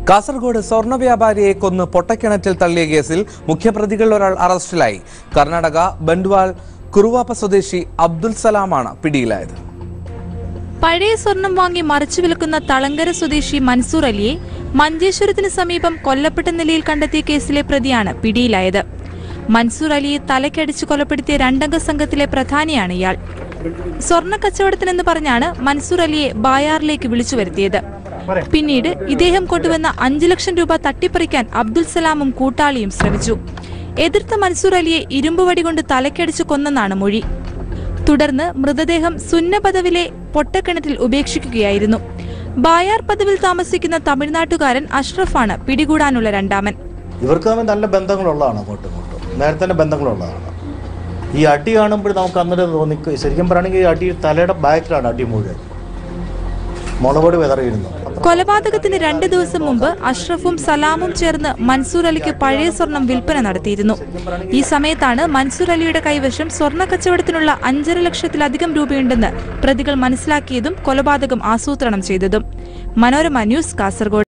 കാസർഗോഡ് സ്വർണ്ണ വ്യാപാരിയെ കൊന്ന് പൊട്ടക്കിണറ്റിൽ തള്ളിയ കേസിൽ മുഖ്യപ്രതികളിൽ ഒരാൾ അറസ്റ്റിലായി കർണാടക ബണ്ട്വാൾ കുറുവാപ്പ സ്വദേശി അബ്ദുൽ സലാമാണ് പിടിയിലായത് പഴയ സ്വർണം വാങ്ങി മറിച്ചു വിൽക്കുന്ന തളങ്കര സ്വദേശി മൻസൂർ അലിയെ മഞ്ചേശ്വരത്തിന് സമീപം കൊല്ലപ്പെട്ട നിലയിൽ കണ്ടെത്തിയ കേസിലെ പ്രതിയാണ് പിടിയിലായത് മൻസൂർ അലിയെ തലക്കടിച്ച് കൊലപ്പെടുത്തിയ രണ്ടംഗ സംഘത്തിലെ പ്രധാനിയാണ് ഇയാൾ സ്വർണ്ണ കച്ചവടത്തിനെന്ന് പറഞ്ഞാണ് മൻസൂർ അലിയെ ബായാറിലേക്ക് വിളിച്ചു വരുത്തിയത് പിന്നീട് ഇദ്ദേഹം കൊണ്ടുവന്ന അഞ്ചു ലക്ഷം രൂപ തട്ടിപ്പറിക്കാൻ അബ്ദുൽ സലാമും കൂട്ടാളിയും ശ്രമിച്ചു എതിർത്ത മൻസൂർ അലിയെ ഇരുമ്പുവടി കൊണ്ട് തലക്കടിച്ച് കൊന്നെന്നാണ് മൊഴി തുടർന്ന് മൃതദേഹം സുന്നപദവിലെ പൊട്ടക്കിണറ്റിൽ ഉപേക്ഷിക്കുകയായിരുന്നു ബായാർ പദവിൽ താമസിക്കുന്ന തമിഴ്നാട്ടുകാരൻ അഷ്റഫാണ് പിടികൂടാനുള്ള രണ്ടാമൻ ഇവർക്ക് തമ്മിൽ നല്ല ബന്ധങ്ങളുള്ളതാണ് അങ്ങോട്ടും ഇങ്ങോട്ടും നേരത്തെ തന്നെ ബന്ധങ്ങളുള്ളതാണ് ഈ അടി കാണുമ്പോൾ നമുക്ക് അന്നേരം തോന്നി ശരിക്കും പറയുകയാണെങ്കിൽ ഈ അടി തലയുടെ ബാക്കിലാണ് അടി മുഴുവൻ മുളകൊടി വിതറിയിരുന്നു കൊലപാതകത്തിന് രണ്ട് ദിവസം മുമ്പ് അഷ്റഫും സലാമും ചേർന്ന് മൻസൂർ അലിക്ക് പഴയ സ്വർണം വിൽപ്പന നടത്തിയിരുന്നു ഈ സമയത്താണ് മൻസൂർ അലിയുടെ കൈവശം സ്വർണ്ണ കച്ചവടത്തിനുള്ള അഞ്ചര ലക്ഷത്തിലധികം രൂപയുണ്ടെന്ന് പ്രതികൾ മനസ്സിലാക്കിയതും കൊലപാതകം ആസൂത്രണം ചെയ്തതും മനോരമ ന്യൂസ് കാസർഗോഡ്